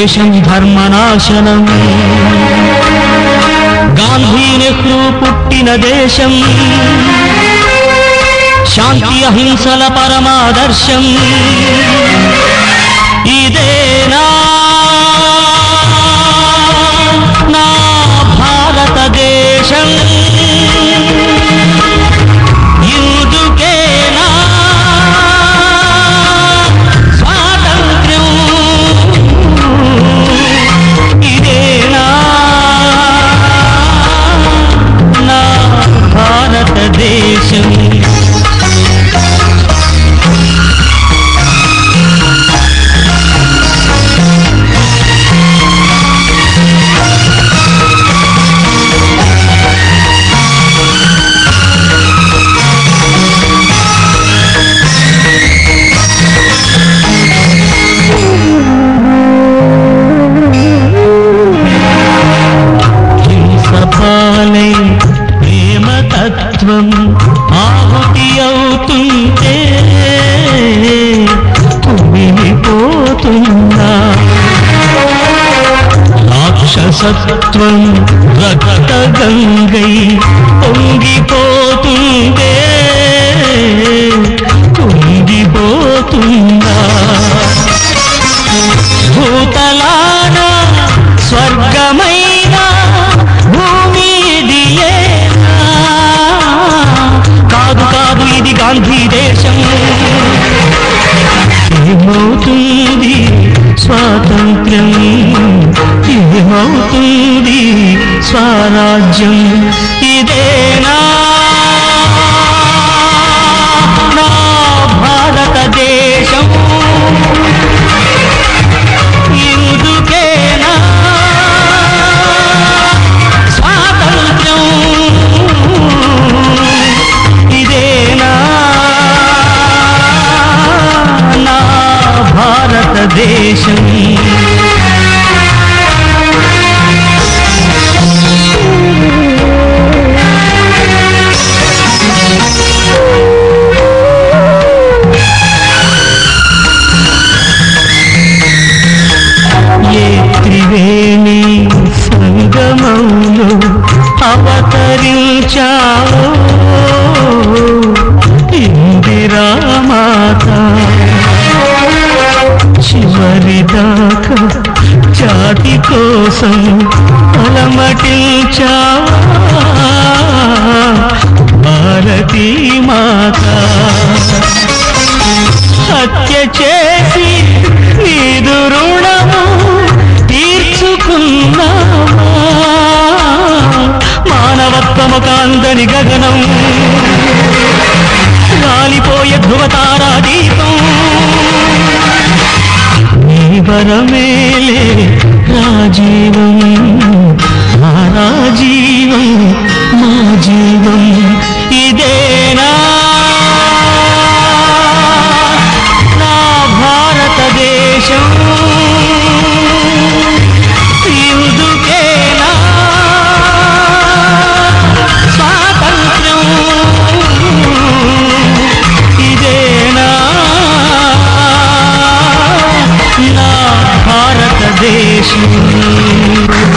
ద్వేషం ధర్మనాశనం గాంధీ నెహ్రూ పుట్టిన దేశం శాంతి అహింసల పరమాదర్శం ఇదేనా నా భారతదేశం ఇందుకేనా స్వాతంత్ర్యం ఇదేనా నా భారతదేశం హింసపాలై ప్రేమ తత్వం ఆహుతి అవుతుంటే కుమిలిపోతున్నా రాక్షసత్వం రక్త గంగై పొంగిపోతుంటే కుంగిపోతుందా భూతలాన స్వర్గమైన భూమి ఇదియేనా? కాదు కాదు ఇది గాంధీ దేశం ఏమవుతుంది స్వాతంత్ర్యం ఏమవుతుంది స్వరాజ్యం ఇదేనా నా భారతదేశం ఇందుకేనా స్వాతంత్ర్యం ఇదేనా నా భారతదేశం ఏ త్రివేణి సంగమంలో అవతరించావో ఇందిరామాత చివరిదాకా జాతి కోసం అలమటించావా భారతీ మాత హత్య చేసి నీదు రుణము తీర్చుకున్నావా మానవత్వము కాందని గగనం గాలిపోయే ధృవతారా దీపం నీ వరమేలే రాజీవం మా రాజీవం మా జీవం ఇదేనా నా భారతదేశం ఇందుకేనా స్వాతంత్ర్యం ఇదేనా నా భారతదేశం